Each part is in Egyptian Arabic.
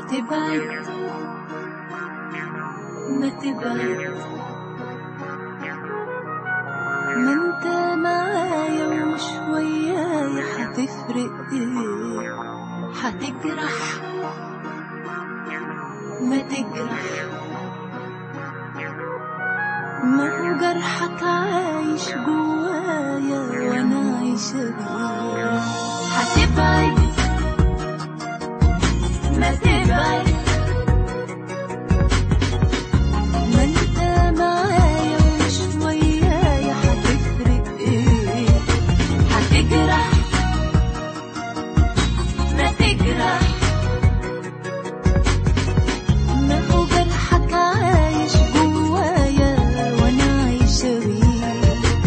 تبعد ما تبعد ما انت معايا ومش ويايا هتفرق ايه هتجرح ما تجرح ما هو جرحك عايش جوايا وانا عايشة بيه هتبعد ما تبعد ما انت معايا ومش ويايا هتفرق ايه هتجرح ما تجرح ما هو جرحك عايش جوايا وانا عايشة بيه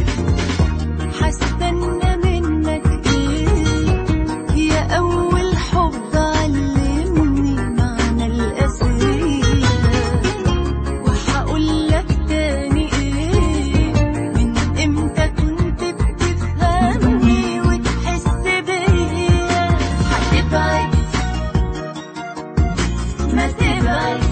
هستنى منك ايه يا اول حب علمني معنى الاسرية وهقول لك تاني ايه من امتى كنت بتفهمني وتحس بيا هتبعد ما تبعد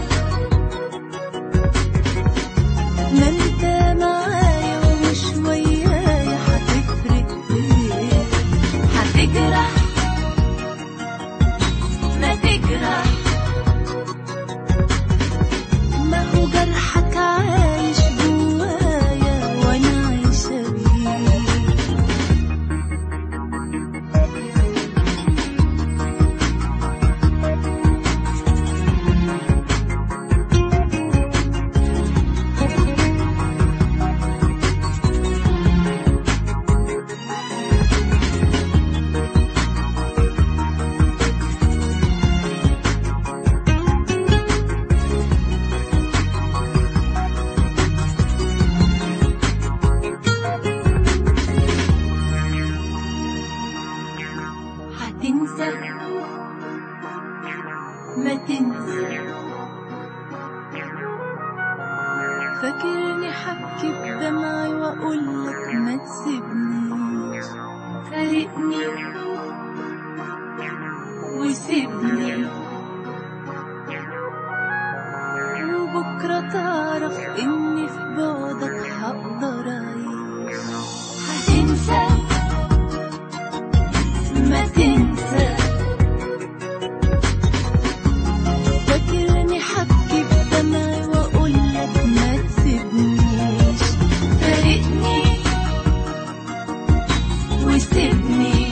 ما انت معايا ومش ويايا هتفرق ايه هتجرح ما تجرح ما هو جرحك عايش جوايا وانا عايشة بيه هتنسى ما تنسى فاكرني حبكي بدمعي واقولك ما تسيبنيش فارقني وسيبني وبكرة تعرف اني في بعدك هقدر اعيش هتنسى ما تنسى فاكرني حبكي بدمعي واقولك ما تسيبنيش فارقني وسيبني